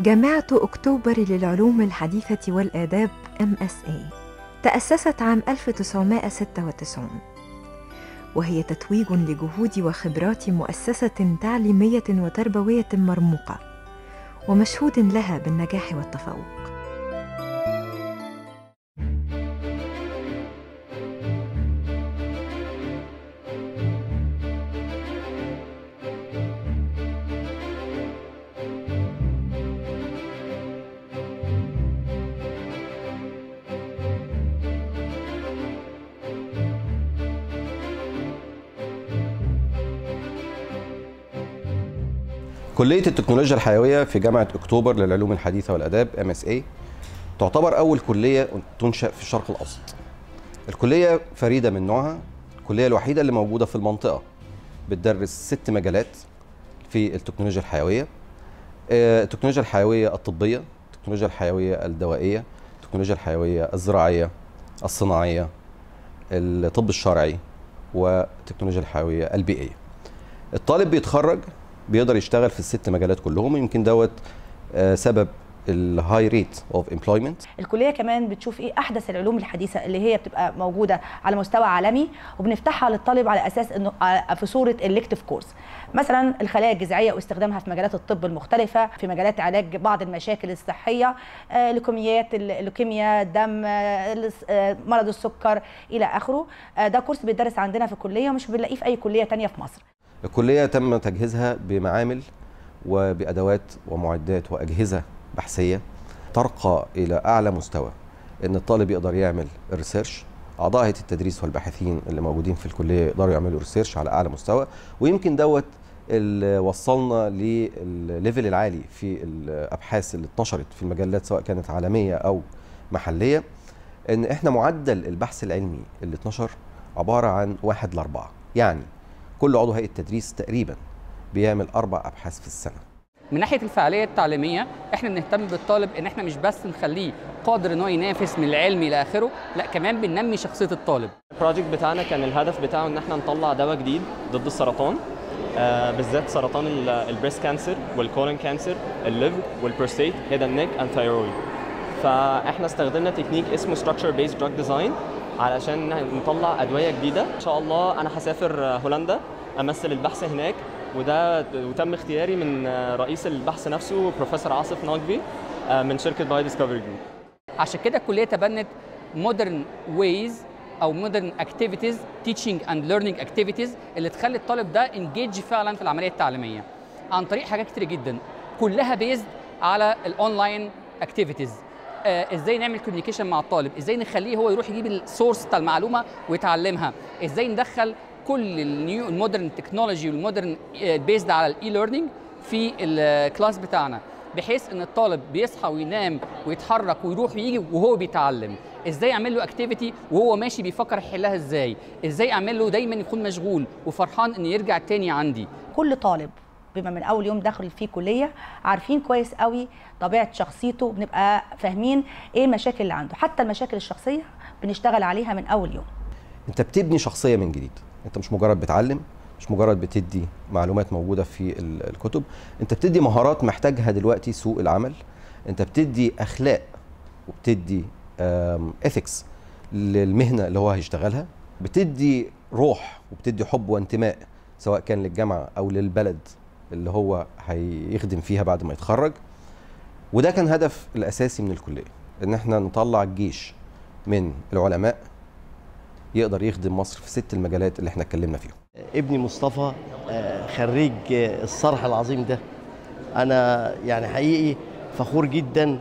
جامعة أكتوبر للعلوم الحديثة والآداب MSA تأسست عام 1996 وهي تتويج لجهود وخبرات مؤسسة تعليمية وتربوية مرموقة ومشهود لها بالنجاح والتفوق كلية التكنولوجيا الحيوية في جامعة أكتوبر للعلوم الحديثة والآداب MSA تعتبر أول كلية تنشأ في الشرق الأوسط. الكلية فريدة من نوعها، الكلية الوحيدة اللي موجودة في المنطقة بتدرس ست مجالات في التكنولوجيا الحيوية. آه، التكنولوجيا الحيوية الطبية، التكنولوجيا الحيوية الدوائية، التكنولوجيا الحيوية الزراعية، الصناعية، الطب الشرعي، والتكنولوجيا الحيوية البيئية. الطالب بيتخرج بيقدر يشتغل في الست مجالات كلهم يمكن دوت آه، سبب الهاي ريت اوف امبلويمنت الكليه كمان بتشوف ايه احدث العلوم الحديثه اللي هي بتبقى موجوده على مستوى عالمي وبنفتحها للطالب على اساس انه آه، في صوره الكتيف كورس مثلا الخلايا الجذعيه واستخدامها في مجالات الطب المختلفه في مجالات علاج بعض المشاكل الصحيه آه، لوكيميات اللوكيميا الدم آه، الس- آه، مرض السكر الى اخره آه، ده كورس بيدرس عندنا في الكليه ومش بنلاقيه في اي كليه تانية في مصر الكلية تم تجهيزها بمعامل وبأدوات ومعدات وأجهزة بحثية ترقى إلى أعلى مستوى إن الطالب يقدر يعمل الريسيرش أعضاء هيئة التدريس والباحثين اللي موجودين في الكلية يقدروا يعملوا ريسيرش على أعلى مستوى ويمكن دوت اللي وصلنا للليفل العالي في الأبحاث اللي اتنشرت في المجلات سواء كانت عالمية أو محلية إن إحنا معدل البحث العلمي اللي اتنشر عبارة عن واحد لأربعة يعني كل عضو هيئه تدريس تقريبا بيعمل اربع ابحاث في السنه من ناحيه الفعاليه التعليميه احنا بنهتم بالطالب ان احنا مش بس نخليه قادر ان هو ينافس من العلم الى اخره لا كمان بننمي شخصيه الطالب البروجكت بتاعنا كان الهدف بتاعه ان احنا نطلع دواء جديد ضد السرطان آه بالذات سرطان البريست كانسر والكولون كانسر الليفر والبروستيت هيد اند نيك اند ثايرويد فاحنا استخدمنا تكنيك اسمه ستراكشر بيس دراج ديزاين علشان نطلع ادويه جديده ان شاء الله انا هسافر آه، هولندا امثل البحث هناك وده وتم اختياري من آه، رئيس البحث نفسه بروفيسور عاصف ناجبي آه، من شركه باي ديسكفري جروب عشان كده الكليه تبنت مودرن ويز او مودرن اكتيفيتيز تيتشنج اند ليرنينج اكتيفيتيز اللي تخلي الطالب ده انجيج فعلا في العمليه التعليميه عن طريق حاجات كتير جدا كلها بيزد على الاونلاين اكتيفيتيز آه ازاي نعمل كوميونيكيشن مع الطالب ازاي نخليه هو يروح يجيب السورس بتاع المعلومه ويتعلمها ازاي ندخل كل النيو المودرن تكنولوجي والمودرن بيزد على الاي ليرنينج في الكلاس بتاعنا بحيث ان الطالب بيصحى وينام ويتحرك ويروح ويجي وهو بيتعلم ازاي اعمل له اكتيفيتي وهو ماشي بيفكر يحلها ازاي ازاي اعمل له دايما يكون مشغول وفرحان انه يرجع تاني عندي كل طالب بما من اول يوم داخل فيه كليه عارفين كويس قوي طبيعه شخصيته بنبقى فاهمين ايه المشاكل اللي عنده حتى المشاكل الشخصيه بنشتغل عليها من اول يوم انت بتبني شخصيه من جديد انت مش مجرد بتعلم مش مجرد بتدي معلومات موجوده في ال- الكتب انت بتدي مهارات محتاجها دلوقتي سوق العمل انت بتدي اخلاق وبتدي اثكس للمهنه اللي هو هيشتغلها بتدي روح وبتدي حب وانتماء سواء كان للجامعه او للبلد اللي هو هيخدم فيها بعد ما يتخرج وده كان هدف الاساسي من الكليه ان احنا نطلع الجيش من العلماء يقدر يخدم مصر في ست المجالات اللي احنا اتكلمنا فيهم ابني مصطفى آه، خريج آه، الصرح العظيم ده انا يعني حقيقي فخور جدا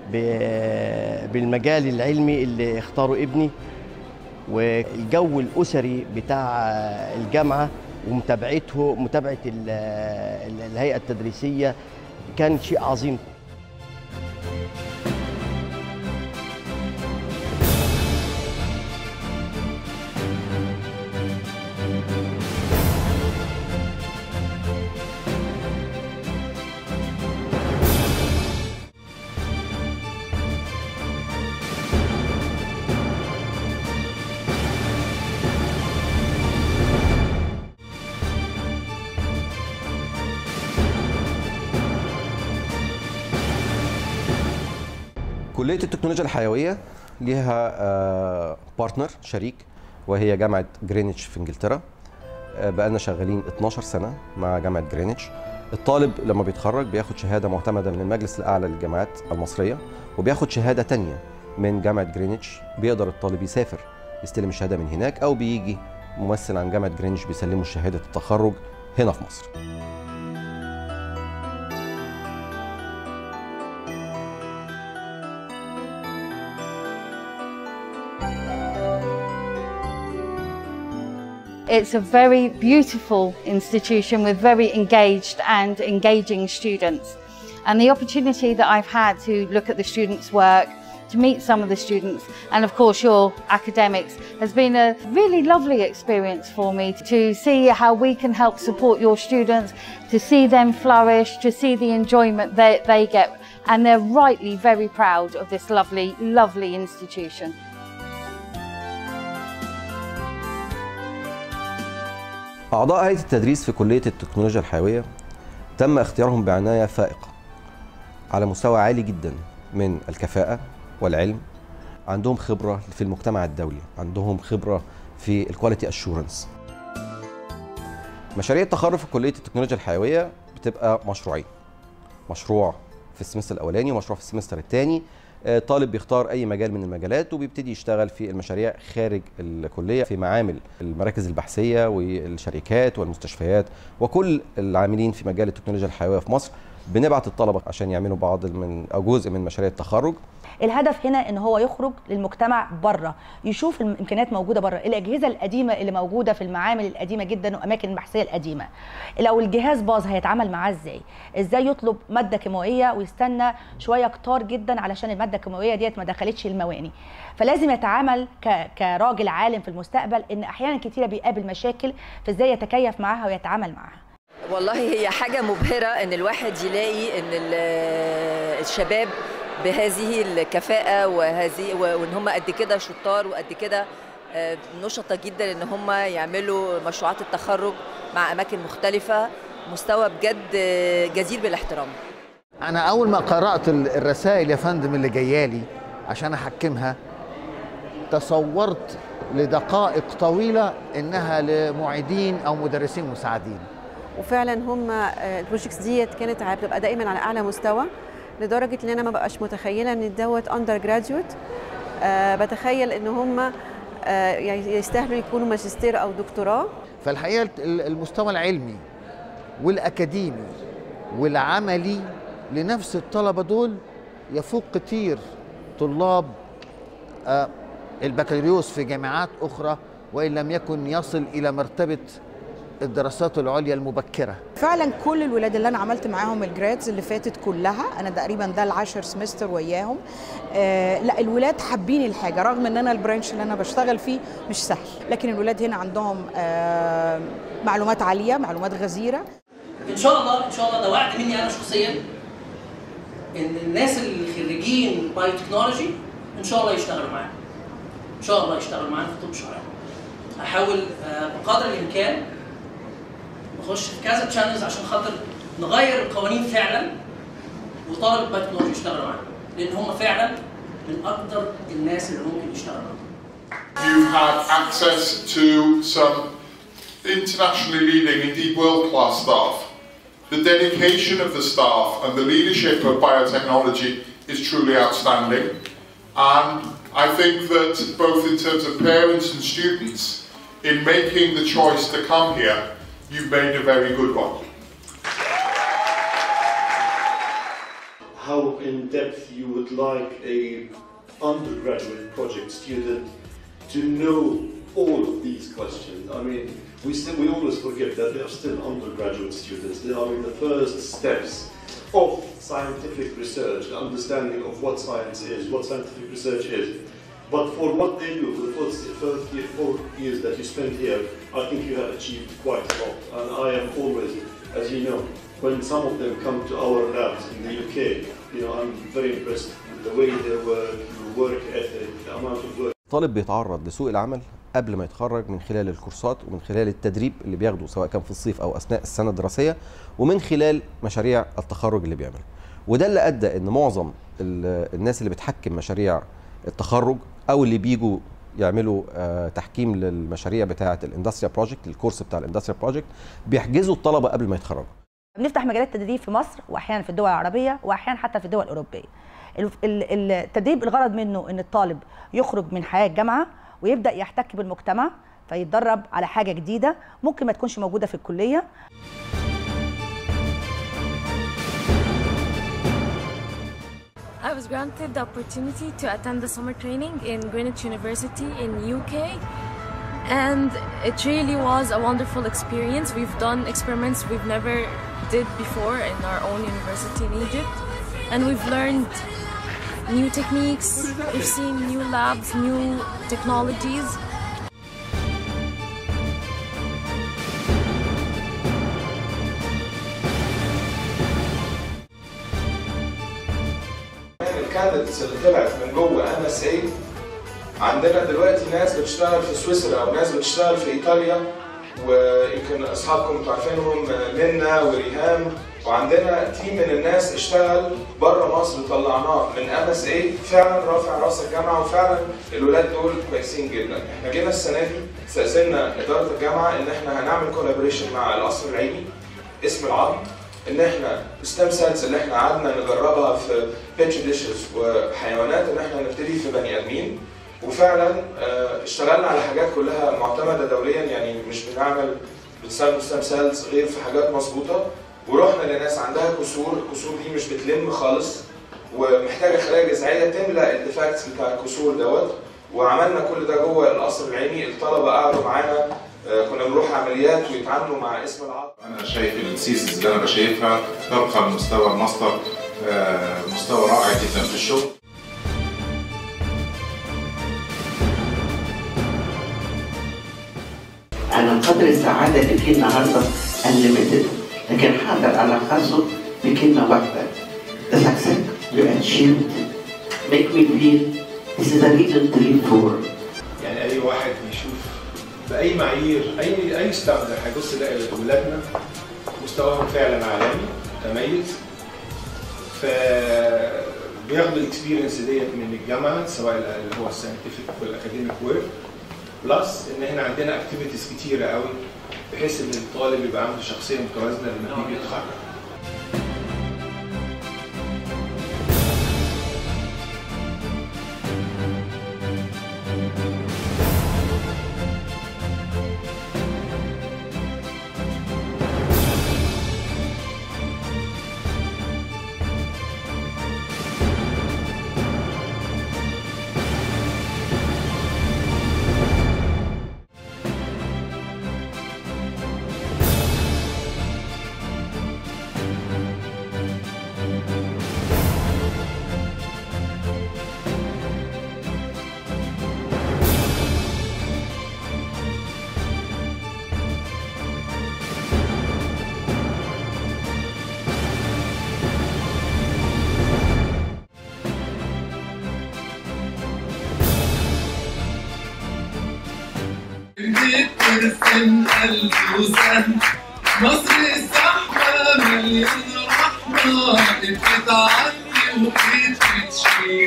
ب- بالمجال العلمي اللي اختاره ابني والجو الاسري بتاع آه، الجامعه ومتابعته متابعه ال- ال- الهيئه التدريسيه كان شيء عظيم كليه التكنولوجيا الحيويه ليها بارتنر شريك وهي جامعه جرينتش في انجلترا آه، بقالنا شغالين 12 سنه مع جامعه جرينتش الطالب لما بيتخرج بياخد شهاده معتمده من المجلس الاعلى للجامعات المصريه وبياخد شهاده تانية من جامعه جرينتش بيقدر الطالب يسافر يستلم الشهاده من هناك او بيجي ممثل عن جامعه جرينتش بيسلمه شهاده التخرج هنا في مصر It's a very beautiful institution with very engaged and engaging students. And the opportunity that I've had to look at the students' work, to meet some of the students, and of course your academics, has been a really lovely experience for me to see how we can help support your students, to see them flourish, to see the enjoyment they, they get. And they're rightly very proud of this lovely, lovely institution. أعضاء هيئة التدريس في كلية التكنولوجيا الحيوية تم اختيارهم بعناية فائقة على مستوى عالي جدا من الكفاءة والعلم عندهم خبرة في المجتمع الدولي عندهم خبرة في الكواليتي اشورنس مشاريع التخرج في كلية التكنولوجيا الحيوية بتبقى مشروعين مشروع في السمستر الأولاني ومشروع في السمستر الثاني طالب بيختار اي مجال من المجالات وبيبتدي يشتغل في المشاريع خارج الكليه في معامل المراكز البحثيه والشركات والمستشفيات وكل العاملين في مجال التكنولوجيا الحيويه في مصر بنبعت الطلبه عشان يعملوا بعض من او جزء من مشاريع التخرج الهدف هنا ان هو يخرج للمجتمع بره يشوف الامكانيات موجوده بره الاجهزه القديمه اللي موجوده في المعامل القديمه جدا واماكن البحثيه القديمه لو الجهاز باظ هيتعامل معاه ازاي ازاي يطلب ماده كيماويه ويستنى شويه كتار جدا علشان الماده الكيماويه ديت ما دخلتش المواني فلازم يتعامل ك... كراجل عالم في المستقبل ان احيانا كتيره بيقابل مشاكل في ازاي يتكيف معاها ويتعامل معاها والله هي حاجه مبهره ان الواحد يلاقي ان الشباب بهذه الكفاءة وهذه وان هم قد كده شطار وقد كده نشطة جدا ان هم يعملوا مشروعات التخرج مع اماكن مختلفة مستوى بجد جدير بالاحترام انا اول ما قرأت الرسائل يا فندم اللي جايالي عشان احكمها تصورت لدقائق طويلة انها لمعيدين او مدرسين مساعدين وفعلا هم البروجيكتس ديت كانت بتبقى دائما على اعلى مستوى لدرجه ان انا ما بقاش متخيله ان دوت اندر جراديويت أه بتخيل ان هم أه يستاهلوا يكونوا ماجستير او دكتوراه فالحقيقه المستوى العلمي والاكاديمي والعملي لنفس الطلبه دول يفوق كتير طلاب أه البكالوريوس في جامعات اخرى وان لم يكن يصل الى مرتبه الدراسات العليا المبكره فعلا كل الولاد اللي انا عملت معاهم الجرادز اللي فاتت كلها انا تقريبا ده العاشر سمستر وياهم آه لا الولاد حابين الحاجه رغم ان انا البرانش اللي انا بشتغل فيه مش سهل لكن الولاد هنا عندهم آه معلومات عاليه معلومات غزيره ان شاء الله ان شاء الله ده وعد مني انا شخصيا ان الناس اللي خريجين بايو تكنولوجي ان شاء الله يشتغلوا معانا ان شاء الله يشتغلوا معانا في الطب الشرعي احاول آه بقدر الامكان نخش في كذا تشانلز عشان خاطر نغير القوانين فعلا وطالب البايو يشتغلوا معانا لان هم فعلا من اكتر الناس اللي ممكن يشتغلوا معانا You have access to some internationally leading, indeed world-class staff. The dedication of the staff and the leadership of biotechnology is truly outstanding. And I think that both in terms of parents and students, in making the choice to come here, you've made a very good one. How in depth you would like a undergraduate project student to know all of these questions. I mean, we still, we always forget that they are still undergraduate students. They are in the first steps of scientific research, the understanding of what science is, what scientific research is. But for what they do, for the first, first year, four years that you spent here, I think you have achieved quite a lot. And I am always, as you know, when some of them come to our labs in the UK, you know, I'm very impressed with the way they work, the work ethic, the amount of work. طالب بيتعرض لسوق العمل قبل ما يتخرج من خلال الكورسات ومن خلال التدريب اللي بياخده سواء كان في الصيف او اثناء السنه الدراسيه ومن خلال مشاريع التخرج اللي بيعملها وده اللي ادى ان معظم ال- الناس اللي بتحكم مشاريع التخرج او اللي بيجوا يعملوا آه، تحكيم للمشاريع بتاعه الاندستريال بروجكت الكورس بتاع الاندستريال بروجكت بيحجزوا الطلبه قبل ما يتخرجوا بنفتح مجالات تدريب في مصر واحيانا في الدول العربيه واحيانا حتى في الدول الاوروبيه ال- ال- التدريب الغرض منه ان الطالب يخرج من حياه الجامعه ويبدا يحتك بالمجتمع فيتدرب على حاجه جديده ممكن ما تكونش موجوده في الكليه I was granted the opportunity to attend the summer training in Greenwich University in UK and it really was a wonderful experience. We've done experiments we've never did before in our own university in Egypt and we've learned new techniques, we've seen new labs, new technologies الكانديديتس اللي طلعت من جوه ام اس اي عندنا دلوقتي ناس بتشتغل في سويسرا وناس بتشتغل في ايطاليا ويمكن اصحابكم انتوا عارفينهم منا وريهام وعندنا تيم من الناس اشتغل بره مصر طلعناه من ام اس اي فعلا رافع راس الجامعه وفعلا الولاد دول كويسين جدا احنا جينا السنه دي استاذنا اداره الجامعه ان احنا هنعمل كولابوريشن مع القصر العيني اسم العرض ان احنا ستام سيلز اللي احنا قعدنا نجربها في بيتش ديشز وحيوانات ان احنا نبتدي في بني ادمين وفعلا آه، اشتغلنا على حاجات كلها معتمده دوليا يعني مش بنعمل بنستخدم ستام سيلز غير في حاجات مظبوطه ورحنا لناس عندها كسور الكسور دي مش بتلم خالص ومحتاجه خلايا جذعيه تملى الديفاكتس بتاع الكسور دوت وعملنا كل ده جوه القصر العيني الطلبه قعدوا معانا آه، كنا بنروح عمليات ويتعاملوا مع اسم العظم انا شايف ان السيزونز اللي انا بشايفها تبقى لمستوى الماستر آه، مستوى رائع جدا في الشغل أنا قدر السعادة اللي فيه النهاردة unlimited لكن حاضر ألخصه بكلمة واحدة The success you achieved make me feel this is a reason to live for يعني اي واحد يشوف باي معايير اي اي ستاندر هيبص يلاقي ولادنا مستواهم فعلا عالمي متميز ف بياخدوا الاكسبيرينس ديت من الجامعه سواء اللي هو الساينتفك والاكاديميك ورك بلس ان احنا عندنا اكتيفيتيز كتيره قوي بحيث ان الطالب يبقى عنده شخصيه متوازنه لما بيجي يتخرج جيت ترسم قلب وسن مصر الزحمة مليون رحمة انت تعدي وبقيت بتشيل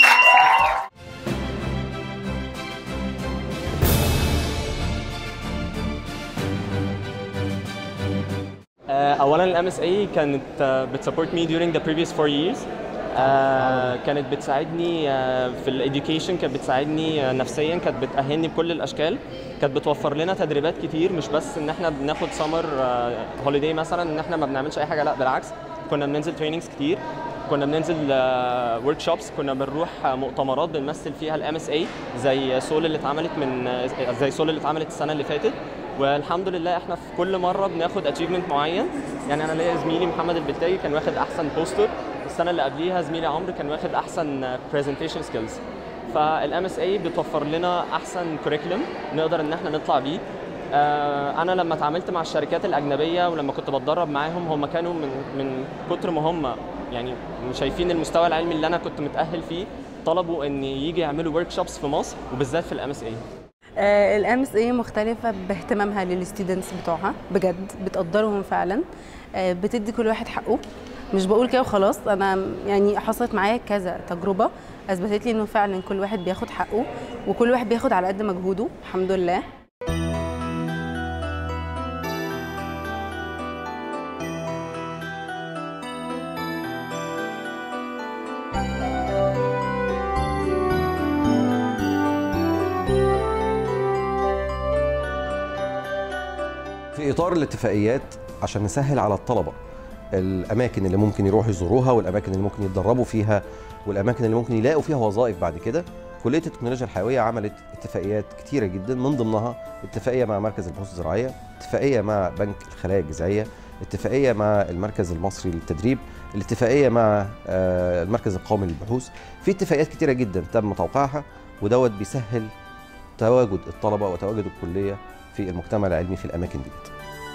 آه، اولا الام اس اي كانت بتسبورت مي during the previous four years آه، كانت بتساعدني آه، في الاديوكيشن كانت بتساعدني آه، نفسيا كانت بتاهلني بكل الاشكال كانت بتوفر لنا تدريبات كتير مش بس ان احنا بناخد سمر هوليداي مثلا ان احنا ما بنعملش اي حاجه لا بالعكس كنا بننزل تريننجز كتير كنا بننزل ورك شوبس كنا بنروح آه، مؤتمرات بنمثل فيها الام اس اي زي سول اللي اتعملت من آه، زي سول اللي اتعملت السنه اللي فاتت والحمد لله احنا في كل مره بناخد اتشيفمنت معين يعني انا ليا زميلي محمد البتاجي كان واخد احسن بوستر السنه اللي قبليها زميلي عمرو كان واخد احسن برزنتيشن سكيلز فالام اس اي بتوفر لنا احسن كوريكولم نقدر ان احنا نطلع بيه آه، انا لما اتعاملت مع الشركات الاجنبيه ولما كنت بتدرب معاهم هم كانوا من من كتر ما هم يعني شايفين المستوى العلمي اللي انا كنت متاهل فيه طلبوا ان يجي يعملوا ورك شوبس في مصر وبالذات في الام اس اي الام اس اي مختلفه باهتمامها للستودنتس بتوعها بجد بتقدرهم فعلا آه، بتدي كل واحد حقه مش بقول كده وخلاص انا يعني حصلت معايا كذا تجربه اثبتت لي انه فعلا كل واحد بياخد حقه وكل واحد بياخد على قد مجهوده الحمد لله في اطار الاتفاقيات عشان نسهل على الطلبه الاماكن اللي ممكن يروحوا يزوروها والاماكن اللي ممكن يتدربوا فيها والاماكن اللي ممكن يلاقوا فيها وظائف بعد كده كليه التكنولوجيا الحيويه عملت اتفاقيات كتيره جدا من ضمنها اتفاقيه مع مركز البحوث الزراعيه اتفاقيه مع بنك الخلايا الجذعيه اتفاقيه مع المركز المصري للتدريب الاتفاقيه مع آه، المركز القومي للبحوث في اتفاقيات كتيره جدا تم توقيعها ودوت بيسهل تواجد الطلبه وتواجد الكليه في المجتمع العلمي في الاماكن ديت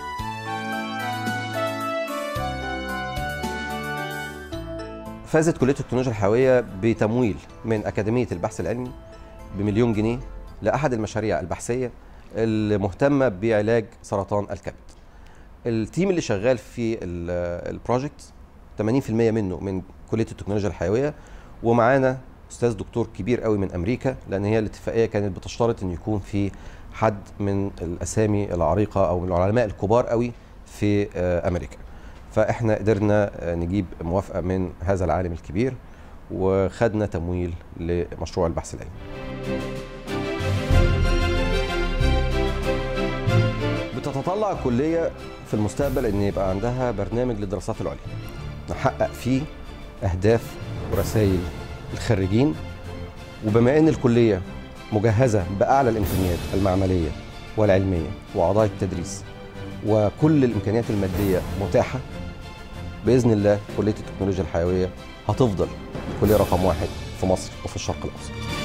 فازت كليه التكنولوجيا الحيويه بتمويل من اكاديميه البحث العلمي بمليون جنيه لاحد المشاريع البحثيه المهتمه بعلاج سرطان الكبد. التيم اللي شغال في ال- البروجكت 80% منه من كليه التكنولوجيا الحيويه ومعانا استاذ دكتور كبير قوي من امريكا لان هي الاتفاقيه كانت بتشترط ان يكون في حد من الاسامي العريقه او من العلماء الكبار قوي في آه، امريكا. فاحنا قدرنا آه، نجيب موافقه من هذا العالم الكبير وخدنا تمويل لمشروع البحث العلمي. بتتطلع الكليه في المستقبل ان يبقى عندها برنامج للدراسات العليا نحقق فيه اهداف ورسائل الخريجين وبما ان الكليه مجهزه باعلى الامكانيات المعمليه والعلميه واعضاء التدريس وكل الامكانيات الماديه متاحه باذن الله كليه التكنولوجيا الحيويه هتفضل الكليه رقم واحد في مصر وفي الشرق الاوسط